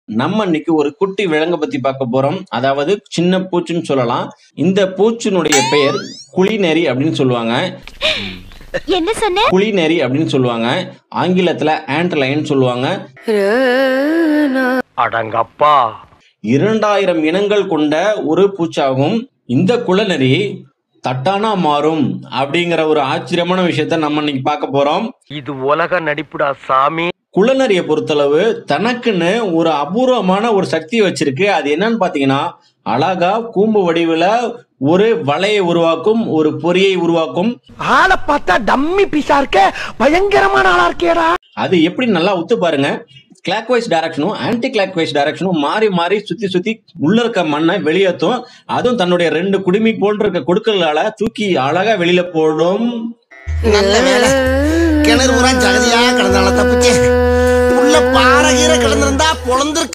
நம்ம இன்னைக்கு ஒரு குட்டி விலங்கை பத்தி பார்க்க போறோம் அதாவது சின்ன பூச்சுன்னு சொல்லலாம் இந்த பூச்சினுடைய பெயர் குளிநெறி அப்படின்னு சொல்லுவாங்க என்ன சொன்ன குளிநெறி அப்படின்னு சொல்லுவாங்க ஆங்கிலத்துல ஆண்ட்லைன் சொல்லுவாங்க அடங்கப்பா இரண்டாயிரம் இனங்கள் கொண்ட ஒரு பூச்சாகும் இந்த குளநெறி தட்டானா மாறும் அப்படிங்கிற ஒரு ஆச்சரியமான விஷயத்த நம்ம இன்னைக்கு பார்க்க போறோம் இது உலக நடிப்புடா சாமி குள்ளநரியை பொறுத்தளவு தனக்குன்னு ஒரு அபூர்வமான ஒரு சக்தி வச்சிருக்கு அது என்னன்னு பாத்தீங்கன்னா அழகா கூம்பு வடிவுல ஒரு வலையை உருவாக்கும் ஒரு பொறியை உருவாக்கும் ஆளை பார்த்தா டம்மி பீஸா இருக்க பயங்கரமான ஆளா இருக்கேடா அது எப்படி நல்லா உத்து பாருங்க கிளாக் வைஸ் டைரக்ஷனும் ஆன்டி கிளாக் வைஸ் டைரக்ஷனும் மாறி மாறி சுத்தி சுத்தி உள்ள இருக்க மண்ணை வெளியேற்றும் அதுவும் தன்னுடைய ரெண்டு குடுமி போன்ற இருக்க கொடுக்கலால தூக்கி அழகா வெளியில போடும் நல்ல வேலை கிணறு பூரா ஜகதியா கிடந்தால தப்பிச்சேன் உள்ள பாறை கீரை கிடந்திருந்தா பொழந்து